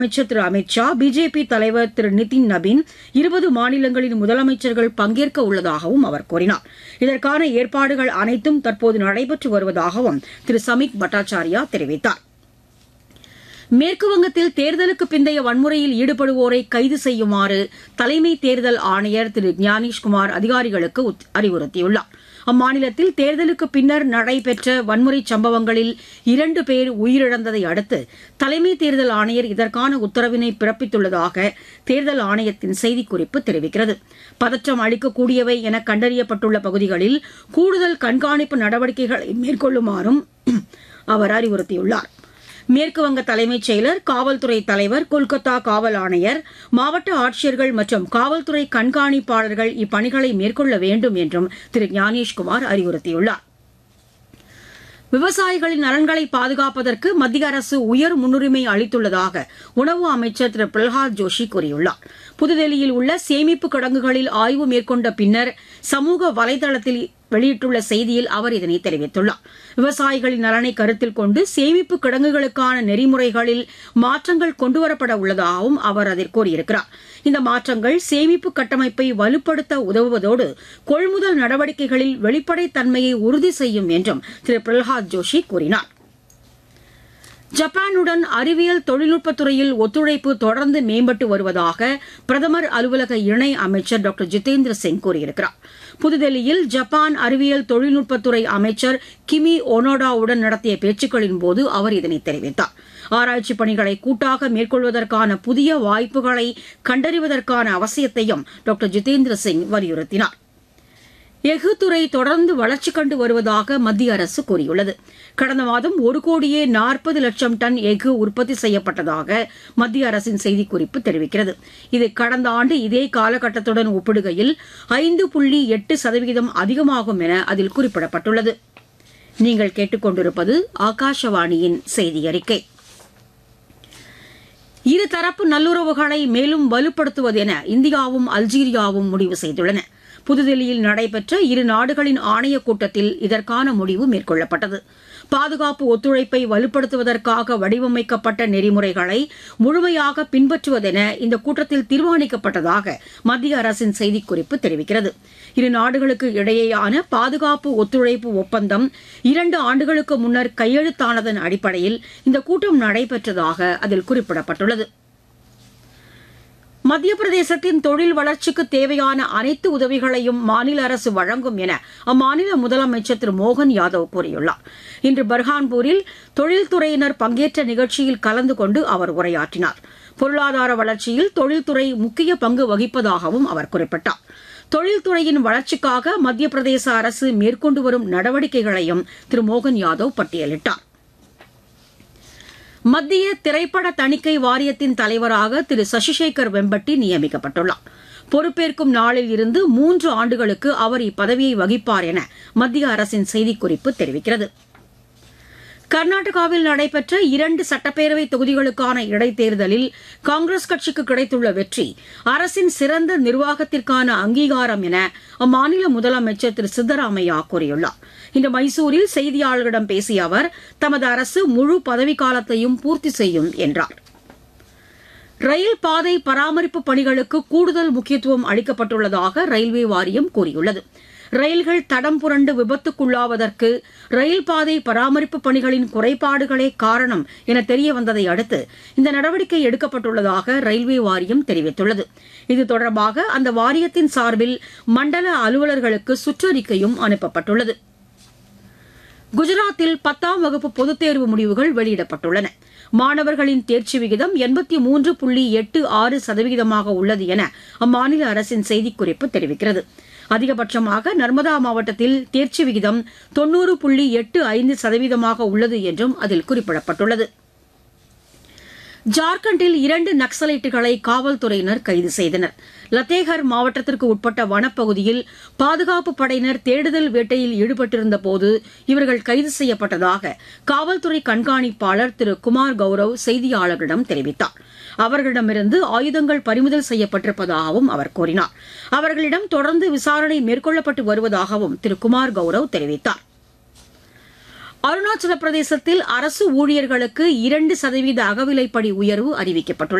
அமைச்சர் திரு அமித் ஷா பிஜேபி தலைவர் திரு நிதின் நபீன் இருபது மாநிலங்களின் முதலமைச்சர்கள் பங்கேற்க உள்ளதாகவும் அவர் கூறினார் இதற்கான ஏற்பாடுகள் அனைத்தும் தற்போது நடைபெற்று வருவதாகவும் திரு சமிக் பட்டாச்சாரியா தெரிவித்தார் மேற்குவங்கத்தில் தேர்தலுக்கு பிந்தைய வன்முறையில் ஈடுபடுவோரை கைது செய்யுமாறு தலைமை தேர்தல் ஆணையர் திரு ஞானேஷ்குமார் அதிகாரிகளுக்கு உத்- அறிவுறுத்தியுள்ளார் அம்மாநிலத்தில் தேர்தலுக்கு பின்னர் நடைபெற்ற வன்முறை சம்பவங்களில் இரண்டு பேர் உயிரிழந்ததை அடுத்து தலைமை தேர்தல் ஆணையர் இதற்கான உத்தரவினை பிறப்பித்துள்ளதாக தேர்தல் ஆணையத்தின் செய்திக்குறிப்பு தெரிவிக்கிறது பதற்றம் அளிக்கக்கூடியவை என கண்டறியப்பட்டுள்ள பகுதிகளில் கூடுதல் கண்காணிப்பு நடவடிக்கைகளை மேற்கொள்ளுமாறும் அவர் அறிவுறுத்தியுள்ளார் மேற்குவங்க தலைமைச் செயலர் காவல்துறை தலைவர் கொல்கத்தா காவல் ஆணையர் மாவட்ட ஆட்சியர்கள் மற்றும் காவல்துறை கண்காணிப்பாளர்கள் இப்பணிகளை மேற்கொள்ள வேண்டும் என்றும் திரு ஞானேஷ்குமார் அறிவுறுத்தியுள்ளார் விவசாயிகளின் நலன்களை பாதுகாப்பதற்கு மத்திய அரசு உயர் முன்னுரிமை அளித்துள்ளதாக உணவு அமைச்சர் திரு பிரகலாத் ஜோஷி கூறியுள்ளார் புதுதில்லியில் உள்ள சேமிப்பு கிடங்குகளில் ஆய்வு மேற்கொண்ட பின்னர் சமூக வலைதளத்தில் வெளியிட்டுள்ள செய்தியில் அவர் இதனை தெரிவித்துள்ளார் விவசாயிகளின் நலனை கருத்தில் கொண்டு சேமிப்பு கிடங்குகளுக்கான நெறிமுறைகளில் மாற்றங்கள் கொண்டுவரப்பட உள்ளதாகவும் அவர் அதில் கூறியிருக்கிறார் இந்த மாற்றங்கள் சேமிப்பு கட்டமைப்பை வலுப்படுத்த உதவுவதோடு கொள்முதல் நடவடிக்கைகளில் வெளிப்படைத்தன்மையை உறுதி செய்யும் என்றும் திரு பிரகலாத் ஜோஷி கூறினார் ஜப்பானுடன் அறிவியல் தொழில்நுட்பத் துறையில் ஒத்துழைப்பு தொடர்ந்து மேம்பட்டு வருவதாக பிரதமர் அலுவலக இணை அமைச்சர் டாக்டர் ஜிதேந்திர சிங் கூறியிருக்கிறார் புதுதில்லியில் ஜப்பான் அறிவியல் தொழில்நுட்பத்துறை அமைச்சர் கிமி ஒனோடாவுடன் நடத்திய பேச்சுக்களின் போது அவர் இதனை தெரிவித்தார் ஆராய்ச்சி பணிகளை கூட்டாக மேற்கொள்வதற்கான புதிய வாய்ப்புகளை கண்டறிவதற்கான அவசியத்தையும் டாக்டர் ஜிதேந்திர சிங் வலியுறுத்தினார் எஃகு துறை தொடர்ந்து வளர்ச்சி கண்டு வருவதாக மத்திய அரசு கூறியுள்ளது கடந்த மாதம் ஒரு கோடியே நாற்பது லட்சம் டன் எஃகு உற்பத்தி செய்யப்பட்டதாக மத்திய அரசின் செய்திக்குறிப்பு தெரிவிக்கிறது இது கடந்த ஆண்டு இதே காலகட்டத்துடன் ஒப்பிடுகையில் ஐந்து புள்ளி எட்டு சதவீதம் அதிகமாகும் என அதில் குறிப்பிடப்பட்டுள்ளது நீங்கள் கேட்டுக்கொண்டிருப்பது ஆகாஷவாணியின் செய்தி அறிக்கை இருதரப்பு நல்லுறவுகளை மேலும் வலுப்படுத்துவதென இந்தியாவும் அல்ஜீரியாவும் முடிவு செய்துள்ளன புதுதில்லியில் நடைபெற்ற இரு நாடுகளின் ஆணையக் கூட்டத்தில் இதற்கான முடிவு மேற்கொள்ளப்பட்டது பாதுகாப்பு ஒத்துழைப்பை வலுப்படுத்துவதற்காக வடிவமைக்கப்பட்ட நெறிமுறைகளை முழுமையாக பின்பற்றுவதென இந்த கூட்டத்தில் தீர்மானிக்கப்பட்டதாக மத்திய அரசின் செய்திக்குறிப்பு தெரிவிக்கிறது இரு நாடுகளுக்கு இடையேயான பாதுகாப்பு ஒத்துழைப்பு ஒப்பந்தம் இரண்டு ஆண்டுகளுக்கு முன்னர் கையெழுத்தானதன் அடிப்படையில் இந்த கூட்டம் நடைபெற்றதாக அதில் குறிப்பிடப்பட்டுள்ளது மத்திய பிரதேசத்தின் தொழில் வளர்ச்சிக்கு தேவையான அனைத்து உதவிகளையும் மாநில அரசு வழங்கும் என அம்மாநில முதலமைச்சர் திரு மோகன் யாதவ் கூறியுள்ளார் இன்று பர்ஹான்பூரில் தொழில்துறையினர் பங்கேற்ற நிகழ்ச்சியில் கலந்து கொண்டு அவர் உரையாற்றினார் பொருளாதார வளர்ச்சியில் தொழில்துறை முக்கிய பங்கு வகிப்பதாகவும் அவர் குறிப்பிட்டார் தொழில்துறையின் வளர்ச்சிக்காக மத்திய பிரதேச அரசு மேற்கொண்டு வரும் நடவடிக்கைகளையும் திரு மோகன் யாதவ் பட்டியலிட்டார் மத்திய திரைப்பட தணிக்கை வாரியத்தின் தலைவராக திரு சசிசேகர் வெம்பட்டி நியமிக்கப்பட்டுள்ளார் பொறுப்பேற்கும் நாளில் இருந்து மூன்று ஆண்டுகளுக்கு அவர் இப்பதவியை வகிப்பார் என மத்திய அரசின் செய்திக்குறிப்பு தெரிவிக்கிறது கர்நாடகாவில் நடைபெற்ற இரண்டு சட்டப்பேரவை தொகுதிகளுக்கான இடைத்தேர்தலில் காங்கிரஸ் கட்சிக்கு கிடைத்துள்ள வெற்றி அரசின் சிறந்த நிர்வாகத்திற்கான அங்கீகாரம் என அம்மாநில முதலமைச்சர் திரு சித்தராமையா கூறியுள்ளார் இன்று மைசூரில் செய்தியாளர்களிடம் பேசிய அவர் தமது அரசு முழு பதவிக்காலத்தையும் பூர்த்தி செய்யும் என்றார் ரயில் பாதை பராமரிப்பு பணிகளுக்கு கூடுதல் முக்கியத்துவம் அளிக்கப்பட்டுள்ளதாக ரயில்வே வாரியம் கூறியுள்ளது ரயில்கள் தடம் புரண்டு விபத்துக்குள்ளாவதற்கு ரயில் பாதை பராமரிப்பு பணிகளின் குறைபாடுகளே காரணம் என தெரிய வந்ததை அடுத்து இந்த நடவடிக்கை எடுக்கப்பட்டுள்ளதாக ரயில்வே வாரியம் தெரிவித்துள்ளது இது தொடர்பாக அந்த வாரியத்தின் சார்பில் மண்டல அலுவலர்களுக்கு சுற்றறிக்கையும் அனுப்பப்பட்டுள்ளது குஜராத்தில் பத்தாம் வகுப்பு பொதுத் தேர்வு முடிவுகள் வெளியிடப்பட்டுள்ளன மாணவர்களின் தேர்ச்சி விகிதம் எண்பத்தி மூன்று புள்ளி எட்டு ஆறு சதவிகிதமாக உள்ளது என அம்மாநில அரசின் செய்திக்குறிப்பு தெரிவிக்கிறது அதிகபட்சமாக நர்மதா மாவட்டத்தில் தேர்ச்சி விகிதம் தொன்னூறு புள்ளி எட்டு ஐந்து சதவீதமாக உள்ளது என்றும் அதில் குறிப்பிடப்பட்டுள்ளது ஜார்க்கண்டில் இரண்டு நக்சலைட்டுகளை காவல்துறையினர் கைது செய்தனர் லத்தேகர் மாவட்டத்திற்கு உட்பட்ட வனப்பகுதியில் பாதுகாப்பு படையினர் தேடுதல் வேட்டையில் ஈடுபட்டிருந்த போது இவர்கள் கைது செய்யப்பட்டதாக காவல்துறை கண்காணிப்பாளர் திரு குமார் கௌரவ் செய்தியாளர்களிடம் தெரிவித்தார் அவர்களிடமிருந்து ஆயுதங்கள் பறிமுதல் செய்யப்பட்டிருப்பதாகவும் அவர் கூறினார் அவர்களிடம் தொடர்ந்து விசாரணை மேற்கொள்ளப்பட்டு வருவதாகவும் திரு குமார் கௌரவ் தெரிவித்தார் அருணாச்சல பிரதேசத்தில் அரசு ஊழியர்களுக்கு இரண்டு சதவீத அகவிலைப்படி உயர்வு அறிவிக்கப்பட்டுள்ளது